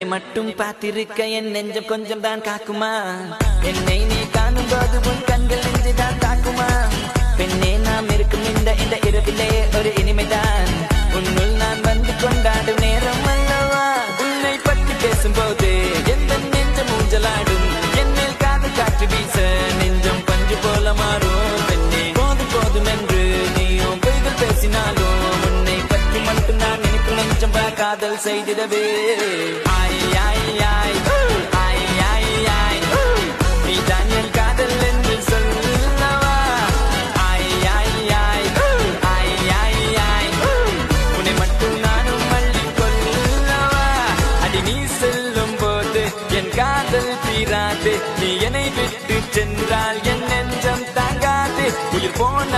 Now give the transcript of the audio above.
மட்டும் பார்த்திருக்க என் நெஞ்சம் கொஞ்சம் தான் காக்குமா என்னை நீ காணும் போது உன் கண்கள் நெஞ்சு தான் தாக்குமா பெண்ணே நாம் இருக்கும் இந்த இந்த இரவிலே ஒரு இனிமைதான் உன்னுள் நான் வந்து கொண்டாடும் நேரம் அல்லவா உன்னை பற்றி பேசும்போது எந்த நெஞ்சம் ஊஞ்சலாடும் என் மேல் காதல் காற்று வீச நெஞ்சம் பஞ்சு போல மாறும் பெண்ணே போதும் போதும் என்று நீயும் பொய்கள் பேசினாலும் உன்னை பற்றி மட்டும் நான் நினைக்கும் நெஞ்சம் வா காதல் செய்திடவே ஆய் ஆய் ஆய் ஆய் ஆய் ஆய் நீதான் என் காதல் என்று சொல்லவா ஆய் ஆய் ஆய் ஆய் ஆய் ஆய் உன்னை மட்டும் நானும் அள்ளி கொள்ளவா அடி நீ செல்லும் போது என் காதல் தீராது நீ என்னை விட்டு சென்றால் என் நெஞ்சம் தாங்காது உயிர் போன